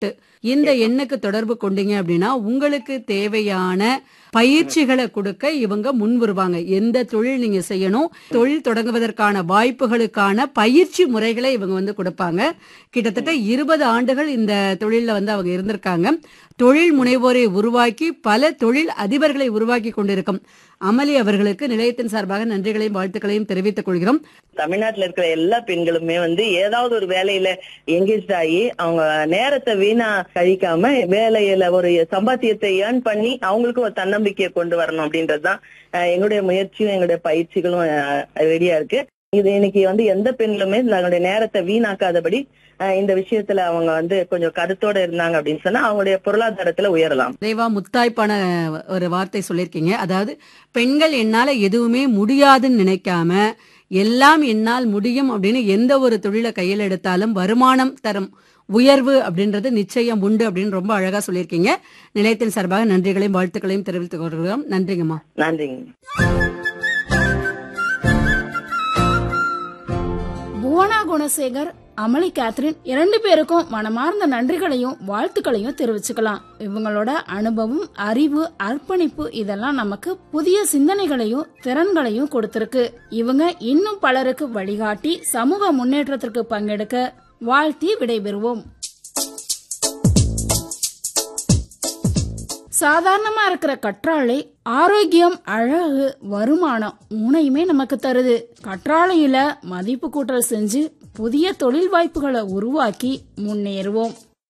எட்டு இந்த எண்ணுக்கு தொடர்பு கொண்டீங்க அப்படின்னா உங்களுக்கு தேவையான பயிற்சிகளை கொடுக்க இவங்க முன் வருவாங்க எந்த தொழில் நீங்க செய்யணும் தொழில் தொடங்குவதற்கான வாய்ப்புகளுக்கான பயிற்சி முறைகளை இவங்க வந்து கொடுப்பாங்க கிட்டத்தட்ட இருபது ஆண்டுகள் இந்த தொழில்ல வந்து அவங்க இருந்திருக்காங்க தொழில் முனைவோரை உருவாக்கி பல தொழில் அதிபர்களை உருவாக்கி கொண்டிருக்கும் அமளி அவர்களுக்கு நிலையத்தின் சார்பாக நன்றிகளையும் வாழ்த்துக்களையும் தெரிவித்துக் கொள்கிறோம் தமிழ்நாட்டுல இருக்கிற எல்லா பெண்களுமே வந்து ஏதாவது ஒரு வேலையில எங்கேஜ் ஆகி அவங்க நேரத்தை வீணா கழிக்காம வேலையில ஒரு சம்பாத்தியத்தை ஏர்ன் பண்ணி அவங்களுக்கும் ஒரு தன்னம்பிக்கையை கொண்டு வரணும் அப்படின்றதுதான் அஹ், எங்களுடைய முயற்சியும் எங்களுடைய பயிற்சிகளும் ரெடியா இருக்கு இது இன்னைக்கு வந்து எந்த பெண்களுமே தங்களுடைய நேரத்தை வீணாக்காதபடி அஹ், இந்த விஷயத்துல அவங்க வந்து கொஞ்சம் கருத்தோட இருந்தாங்க அப்படின்னு சொன்னா அவங்களுடைய பொருளாதாரத்துல உயரலாம் நிறைவா முத்தாய்ப்பான ஒரு வார்த்தை சொல்லியிருக்கீங்க அதாவது பெண்கள் என்னால எதுவுமே முடியாதுன்னு நினைக்காம எல்லாம் என்னால் முடியும் அப்படின்னு எந்த ஒரு தொழிலை கையில் எடுத்தாலும் வருமானம் தரும் உயர்வு அப்படின்றது நிச்சயம் உண்டு அப்படின்னு ரொம்ப அழகா சொல்லியிருக்கீங்க நிலையத்தின் சார்பாக நன்றிகளையும் வாழ்த்துக்களையும் தெரிவித்துக் கொள்கிறோம் நன்றிங்கம்மா நன்றிங்க புவனா குணசேகர் அமளி கேத்ரின் இரண்டு பேருக்கும் மனமார்ந்த நன்றிகளையும் வாழ்த்துக்களையும் தெரிவிச்சுக்கலாம் இவங்களோட அனுபவம் அறிவு அர்ப்பணிப்பு இதெல்லாம் நமக்கு புதிய சிந்தனைகளையும் திறன்களையும் கொடுத்திருக்கு இவங்க இன்னும் பலருக்கு வழிகாட்டி சமூக முன்னேற்றத்திற்கு பங்கெடுக்க வாழ்த்தி விடைபெறுவோம் சாதாரணமா இருக்கிற கற்றாழை ஆரோக்கியம் அழகு வருமானம் மூணையுமே நமக்கு தருது கற்றாழையில மதிப்பு கூட்டல் செஞ்சு புதிய தொழில் வாய்ப்புகளை உருவாக்கி முன்னேறுவோம்